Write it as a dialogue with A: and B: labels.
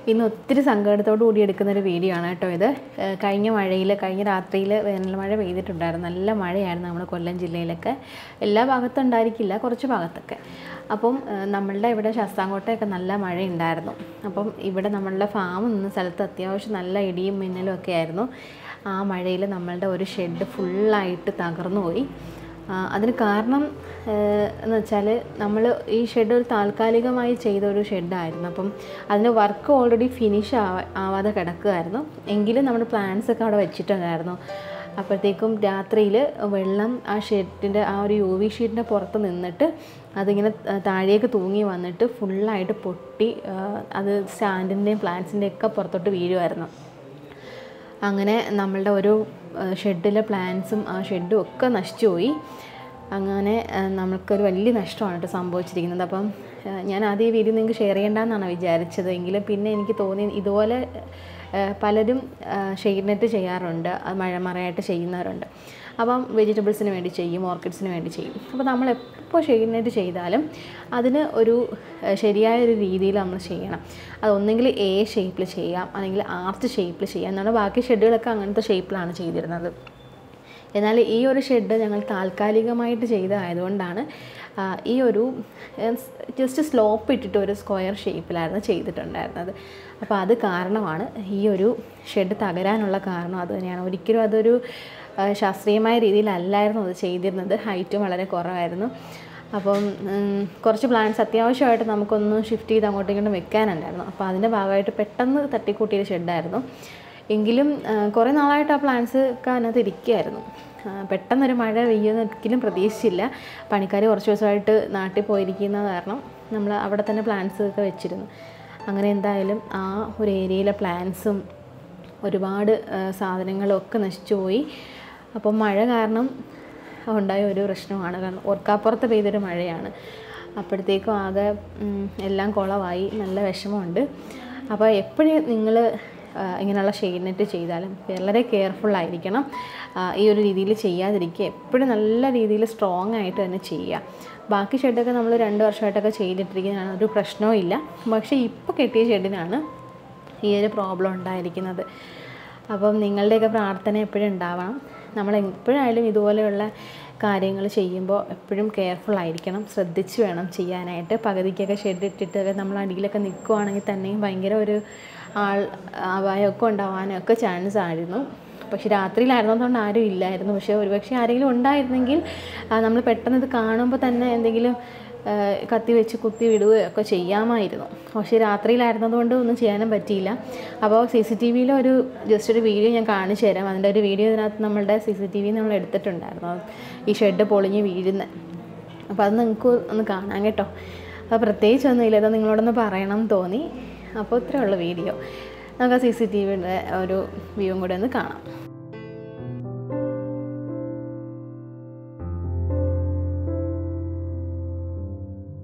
A: ഇന്ന് ഒത്തിരി സങ്കടത്തോടു കൂടി എടുക്കുന്ന ഒരു വീഡിയോ ആണ് കേട്ടോ ഇത് ഏഹ് കഴിഞ്ഞ മഴയിൽ കഴിഞ്ഞ രാത്രിയിൽ വേനൽ മഴ പെയ്തിട്ടുണ്ടായിരുന്നു നല്ല മഴയായിരുന്നു നമ്മുടെ കൊല്ലം ജില്ലയിലൊക്കെ എല്ലാ ഭാഗത്തും ഉണ്ടായിരിക്കില്ല കുറച്ച് ഭാഗത്തൊക്കെ അപ്പം ഏഹ് നമ്മളുടെ ഇവിടെ ശാസ്താംകോട്ടയൊക്കെ നല്ല മഴയുണ്ടായിരുന്നു അപ്പം ഇവിടെ നമ്മളുടെ ഫാം നിന്ന സ്ഥലത്ത് അത്യാവശ്യം നല്ല ഇടിയും മിന്നലും ഒക്കെ ആയിരുന്നു ആ മഴയിൽ നമ്മളുടെ ഒരു ഷെഡ് ഫുള്ളായിട്ട് തകർന്നു പോയി ആ, അതിന് കാരണം ഏഹ്, എന്ന് വെച്ചാൽ നമ്മൾ ഈ ഷെഡ് ഒരു താൽക്കാലികമായി ചെയ്ത ഒരു ഷെഡായിരുന്നു അപ്പം അതിൻ്റെ വർക്ക് ഓൾറെഡി ഫിനിഷ് ആവാ ആവാതെ കിടക്കുമായിരുന്നു എങ്കിലും നമ്മുടെ പ്ലാൻസ് ഒക്കെ അവിടെ വെച്ചിട്ടുണ്ടായിരുന്നു അപ്പോഴത്തേക്കും രാത്രിയിൽ വെള്ളം ആ ഷെഡിൻ്റെ ആ ഒരു യു വി ഷീറ്റിൻ്റെ പുറത്ത് നിന്നിട്ട് അതിങ്ങനെ ത- താഴേക്ക് തൂങ്ങി വന്നിട്ട് ഫുള്ളായിട്ട് പൊട്ടി ആ, അത് സ്റ്റാൻഡിൻ്റെയും പ്ലാന്റ്സിൻ്റെയും ഒക്കെ പുറത്തോട്ട് വീഴുമായിരുന്നു അങ്ങനെ നമ്മളുടെ ഒരു ഷെഡിലെ പ്ലാന്റ്സും ആ ഷെഡും ഒക്കെ നശിച്ചു പോയി അങ്ങനെ ആ, നമ്മൾക്കൊരു വലിയ നഷ്ടമാണ് കേട്ടോ സംഭവിച്ചിരിക്കുന്നത് അപ്പം ആ, ഞാൻ ആദ്യം ഈ വീഡിയോ നിങ്ങൾക്ക് ഷെയർ ചെയ്യേണ്ടെന്നാണ് വിചാരിച്ചത് എങ്കിലും പിന്നെ എനിക്ക് തോന്നി ഇതുപോലെ ആ, പലരും ഷെയ്ഡ് നെറ്റ് ചെയ്യാറുണ്ട് അത് മഴമറയായിട്ട് ചെയ്യുന്നവരുണ്ട് അപ്പം വെജിറ്റബിൾസിന് വേണ്ടി ചെയ്യും ഓർക്കിഡ്സിന് വേണ്ടി ചെയ്യും അപ്പോൾ നമ്മൾ എപ്പോൾ ഷെയ്ഡ് നെറ്റ് ചെയ്താലും അതിന് ഒരു ആ, ശരിയായ ഒരു രീതിയിൽ നമ്മൾ ചെയ്യണം അത് ഒന്നെങ്കിൽ എ ഷേപ്പിൽ ചെയ്യാം അല്ലെങ്കിൽ ആർച്ച് ഷേപ്പിൽ ചെയ്യാം എന്നാണ് ബാക്കി ഷെഡുകളൊക്കെ അങ്ങനത്തെ ഷേപ്പിലാണ് ചെയ്തിരുന്നത് എന്നാൽ ഈ ഒരു ഷെഡ് ഞങ്ങൾ താൽക്കാലികമായിട്ട് ചെയ്തതായതുകൊണ്ടാണ് ആ, ഈ ഒരു ജസ്റ്റ് സ്ലോപ്പ് ഇട്ടിട്ട് ഒരു സ്ക്വയർ ഷേപ്പിലായിരുന്നു ചെയ്തിട്ടുണ്ടായിരുന്നത് അപ്പോൾ അത് കാരണമാണ് ഈ ഒരു ഷെഡ് തകരാനുള്ള കാരണം അത് തന്നെയാണ് ഒരിക്കലും അതൊരു ആ, ശാസ്ത്രീയമായ രീതിയിലല്ലായിരുന്നു അത് ചെയ്തിരുന്നത് ഹൈറ്റും വളരെ കുറവായിരുന്നു അപ്പം ഉം, കുറച്ച് പ്ലാൻസ് അത്യാവശ്യമായിട്ട് നമുക്കൊന്ന് ഷിഫ്റ്റ് ചെയ്ത് അങ്ങോട്ടും ഇങ്ങോട്ടും വെക്കാനുണ്ടായിരുന്നു അപ്പോൾ അതിൻ്റെ ഭാഗമായിട്ട് പെട്ടെന്ന് തട്ടിക്കൂട്ടിയൊരു ഷെഡായിരുന്നു എങ്കിലും ആ, കുറേ നാളായിട്ട് ആ പ്ലാൻസ് ഒക്കെ അതിനകത്ത് ഇരിക്കുകയായിരുന്നു ആ, പെട്ടെന്നൊരു മഴ പെയ്യുമെന്ന് ഒരിക്കലും പ്രതീക്ഷിച്ചില്ല പണിക്കാർ കുറച്ച് ദിവസമായിട്ട് നാട്ടിൽ പോയിരിക്കുന്നത് കാരണം നമ്മൾ അവിടെ തന്നെ പ്ലാൻസ് ഒക്കെ വെച്ചിരുന്നു അങ്ങനെ എന്തായാലും ആ ഒരു ഏരിയയിലെ പ്ലാൻസും ഒരുപാട് ആ, സാധനങ്ങളും ഒക്കെ നശിച്ചു പോയി അപ്പം മഴ കാരണം ഉണ്ടായ ഒരു പ്രശ്നമാണ് കാരണം ഓർക്കാപ്പുറത്ത് പെയ്തൊരു മഴയാണ് അപ്പോഴത്തേക്കും ആകെ ഉം, എല്ലാം കുളമായി നല്ല വിഷമമുണ്ട് അപ്പോൾ എപ്പോഴും നിങ്ങൾ ഇങ്ങനെയുള്ള ഷെയ്ഡ് നെറ്റ് ചെയ്താലും വളരെ കെയർഫുൾ ആയിരിക്കണം ആ, ഈ ഒരു രീതിയിൽ ചെയ്യാതിരിക്കുക എപ്പോഴും നല്ല രീതിയിൽ സ്ട്രോങ് ആയിട്ട് തന്നെ ചെയ്യുക ബാക്കി ഷെഡൊക്കെ നമ്മൾ രണ്ട് വർഷമായിട്ടൊക്കെ ചെയ്തിട്ടിരിക്കുന്നതാണ് ഒരു പ്രശ്നവും ഇല്ല പക്ഷേ ഇപ്പോൾ കെട്ടിയ ഷെഡിനാണ് ഈ ഒരു പ്രോബ്ലം ഉണ്ടായിരിക്കുന്നത് അപ്പം നിങ്ങളുടെയൊക്കെ പ്രാർത്ഥന എപ്പോഴും ഉണ്ടാവണം നമ്മൾ എപ്പോഴായാലും ഇതുപോലെയുള്ള കാര്യങ്ങൾ ചെയ്യുമ്പോൾ എപ്പോഴും കെയർഫുൾ ആയിരിക്കണം ശ്രദ്ധിച്ച് വേണം ചെയ്യാനായിട്ട് പകുതിക്കൊക്കെ ഷെഡ് ഇട്ടിട്ട് നമ്മൾ അടിയിലൊക്കെ നിൽക്കുവാണെങ്കിൽ തന്നെയും ഭയങ്കര ഒരു ആൾ അപായമൊക്കെ ഉണ്ടാവാനും ഒക്കെ ചാൻസ് ആയിരുന്നു പക്ഷെ രാത്രിയിലായിരുന്നതുകൊണ്ട് ആരും ഇല്ലായിരുന്നു പക്ഷേ ഒരുപക്ഷെ ആരെങ്കിലും ഉണ്ടായിരുന്നെങ്കിൽ നമ്മൾ പെട്ടെന്ന് ഇത് കാണുമ്പോൾ തന്നെ എന്തെങ്കിലും ആ, കത്തി വെച്ച് കുത്തി വിടുകയോ ഒക്കെ ചെയ്യാമായിരുന്നു പക്ഷേ രാത്രിയിലായിരുന്നതുകൊണ്ട് ഒന്നും ചെയ്യാനും പറ്റിയില്ല അപ്പോൾ സി സി ടി വിയിലെ ഒരു ജസ്റ്റ് ഒരു വീഡിയോ ഞാൻ കാണിച്ചു തരാം അതിൻ്റെ ഒരു വീഡിയോ ഇതിനകത്ത് നമ്മളുടെ സി സി ടി വി നമ്മൾ എടുത്തിട്ടുണ്ടായിരുന്നു ഈ ഷെഡ് പൊളിഞ്ഞ് വീഴുന്ന അപ്പോൾ അത് നിങ്ങൾക്ക് ഒന്ന് കാണാം കേട്ടോ അപ്പോൾ പ്രത്യേകിച്ച് ഒന്നുമില്ല അത് നിങ്ങളോടൊന്ന് പറയണം എന്ന് തോന്നി അപ്പോൾ ഇത്രയുള്ള വീഡിയോ നമുക്ക് ആ സി സി ടി വിയുടെ ഒരു വ്യൂവും കൂടെ ഒന്ന് കാണാം